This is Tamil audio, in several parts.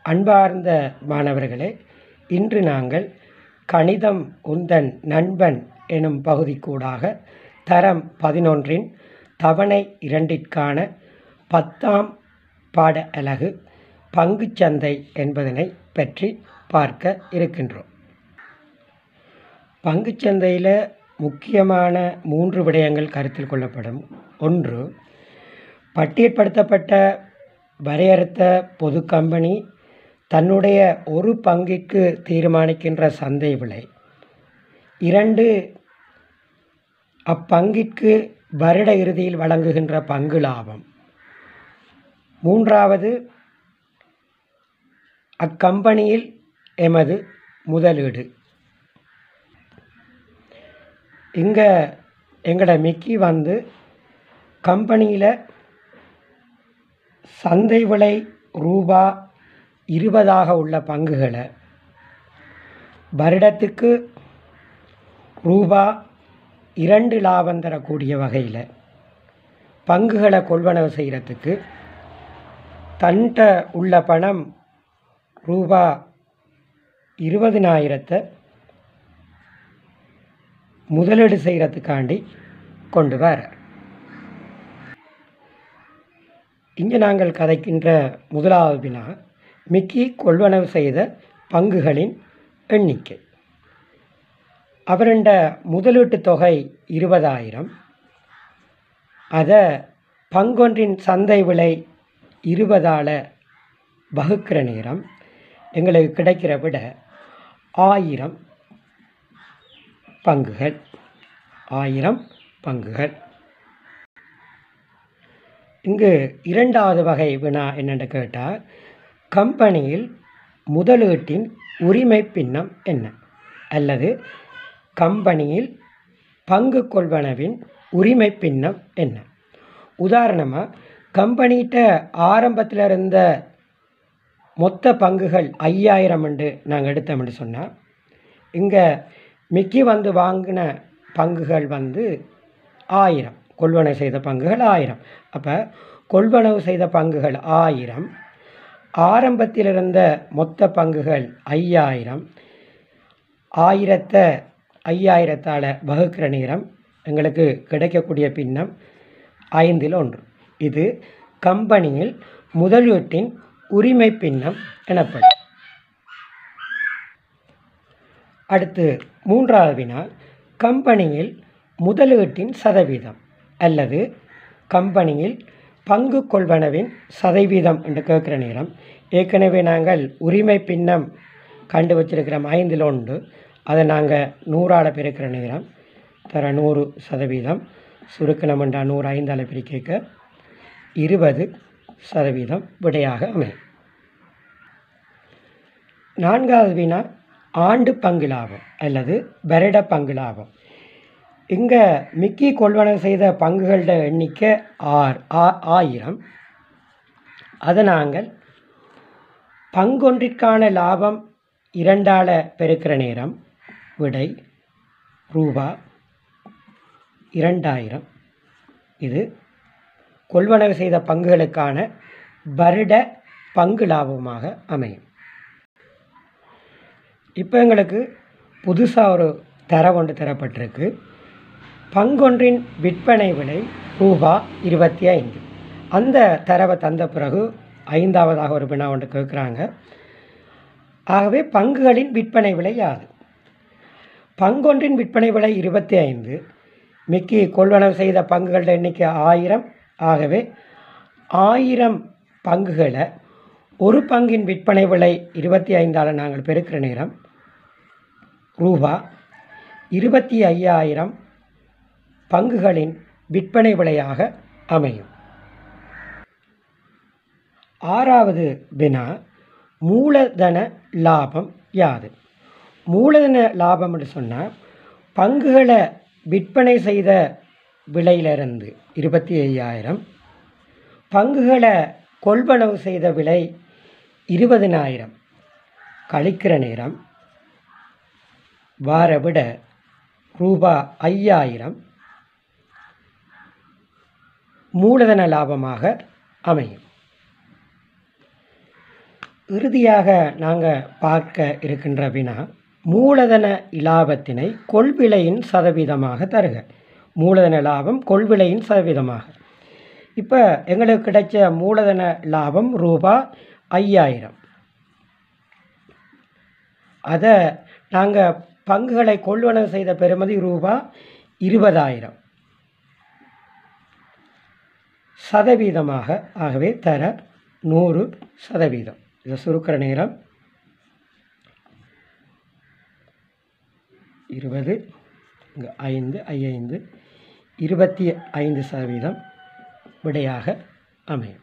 அன்பார்ந்த மாணவர்களே இன்று நாங்கள் கணிதம் உந்தன் நண்பன் எனும் பகுதிக்கூடாக தரம் பதினொன்றின் தவணை இரண்டிற்கான பத்தாம் பாட அலகு பங்குச்சந்தை என்பதனை பற்றி பார்க்க இருக்கின்றோம் பங்குச்சந்தையில் முக்கியமான மூன்று விடயங்கள் கருத்தில் கொள்ளப்படும் ஒன்று பட்டியற்படுத்தப்பட்ட வரையறுத்த பொது கம்பெனி தன்னுடைய ஒரு பங்கிற்கு தீர்மானிக்கின்ற சந்தை விலை இரண்டு அப்பங்கிற்கு வருட இறுதியில் வழங்குகின்ற பங்கு லாபம் மூன்றாவது அக்கம்பெனியில் எமது முதலீடு இங்கே எங்களோட மிக்கி வந்து கம்பெனியில் சந்தை விலை ரூபா இருபதாக உள்ள பங்குகளை வருடத்துக்கு ரூபா இரண்டு லாபம் தரக்கூடிய வகையில் பங்குகளை கொள்வனவு செய்கிறதுக்கு தன்கிட்ட உள்ள பணம் ரூபா இருபதினாயிரத்தை முதலீடு செய்கிறதுக்காண்டி கொண்டு வர இங்கே நாங்கள் கதைக்கின்ற முதலாவது வினா மிக்கி கொள்வனவு செய்த பங்குகளின் எண்ணிக்கை அவருண்ட முதலீட்டு தொகை இருபதாயிரம் அதை பங்கொன்றின் சந்தை விலை இருபதால் வகுக்கிற நேரம் எங்களுக்கு கிடைக்கிற விட ஆயிரம் பங்குகள் ஆயிரம் பங்குகள் இங்கு இரண்டாவது வகை வினா என்னென்னு கேட்டால் கம்பெனியில் முதலீட்டின் உரிமை பின்னம் என்ன அல்லது கம்பெனியில் பங்கு கொள்வனவின் உரிமை பின்னம் என்ன உதாரணமாக கம்பெனிகிட்ட ஆரம்பத்தில் இருந்த மொத்த பங்குகள் ஐயாயிரம் என்று நாங்கள் எடுத்தோம்னு சொன்னால் இங்கே மிக்கி வந்து வாங்கின பங்குகள் வந்து ஆயிரம் கொள்வனவு செய்த பங்குகள் ஆயிரம் அப்போ கொள்வனவு செய்த பங்குகள் ஆயிரம் ஆரம்பத்தில் இருந்த மொத்த பங்குகள் ஐயாயிரம் ஆயிரத்தை ஐயாயிரத்தால் வகுக்கிற நேரம் எங்களுக்கு கிடைக்கக்கூடிய பின்னம் ஐந்தில் ஒன்று இது கம்பெனியில் முதலீட்டின் உரிமை பின்னம் எனப்படும் அடுத்து மூன்றாவது வினா கம்பெனியில் முதலீட்டின் சதவீதம் அல்லது கம்பெனியில் பங்கு கொள்வனவின் சதவீதம் என்று கேட்குற நேரம் ஏற்கனவே நாங்கள் உரிமை பின்னம் கண்டு வச்சிருக்கிறோம் ஐந்தில் ஒன்று அதை நாங்கள் நூறால் பிரிக்கிற நேரம் தர நூறு சதவீதம் சுருக்கணம்ண்டா நூறு ஐந்தால் பிரிக்க இருபது சதவீதம் விடையாக அமையும் நான்காவது வினா ஆண்டு பங்கு லாபம் அல்லது வருட பங்கு லாபம் இங்கே மிக்கி கொள்வனவு செய்த பங்குகளோட எண்ணிக்கை ஆர் ஆயிரம் அதை நாங்கள் பங்கொன்றிற்கான லாபம் இரண்டால் பெருக்கிற நேரம் விடை ரூபா இரண்டாயிரம் இது கொள்வனவு செய்த பங்குகளுக்கான வருட பங்கு லாபமாக அமையும் இப்போ எங்களுக்கு புதுசாக ஒரு தரம் ஒன்று தரப்பட்டிருக்கு பங்கொன்றின் விற்பனை விலை ரூபா இருபத்தி ஐந்து அந்த தரவை தந்த பிறகு ஐந்தாவதாக ஒரு வினா ஒன்று கேட்குறாங்க ஆகவே பங்குகளின் விற்பனை விலை யாது பங்கொன்றின் விற்பனை விலை இருபத்தி ஐந்து மிக்கி கொள்வனவு செய்த பங்குகளோட எண்ணிக்கை ஆயிரம் ஆகவே ஆயிரம் பங்குகளை ஒரு பங்கின் விற்பனை விலை இருபத்தி ஐந்தால் நாங்கள் பெருக்கிற நேரம் ரூபா இருபத்தி ஐயாயிரம் பங்குகளின் விற்பனை விலையாக அமையும் ஆறாவது வினா மூலதன லாபம் யாது மூலதன லாபம் என்று சொன்னால் பங்குகளை விற்பனை செய்த விலையிலிருந்து இருபத்தி ஐயாயிரம் பங்குகளை கொள்வனவு செய்த விலை இருபதினாயிரம் கழிக்கிற நேரம் வார விட ரூபா ஐயாயிரம் மூலதன லாபமாக அமையும் இறுதியாக நாங்கள் பார்க்க இருக்கின்ற வினா மூலதன இலாபத்தினை கொள்விலையின் சதவீதமாக தருக மூலதன லாபம் கொள்விலையின் சதவீதமாக இப்போ எங்களுக்கு கிடைச்ச மூலதன லாபம் ரூபா ஐயாயிரம் அதை நாங்கள் பங்குகளை கொள்வனவு செய்த பெறுமதி ரூபா இருபதாயிரம் சதவீதமாக ஆகவே தர நூறு சதவீதம் இதை சுருக்கிற நேரம் இருபது இங்கே ஐந்து ஐந்து இருபத்தி ஐந்து சதவீதம் விடையாக அமையும்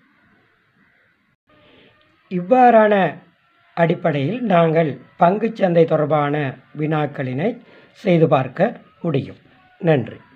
இவ்வாறான அடிப்படையில் நாங்கள் பங்குச்சந்தை தொடர்பான வினாக்களினை செய்து பார்க்க முடியும் நன்றி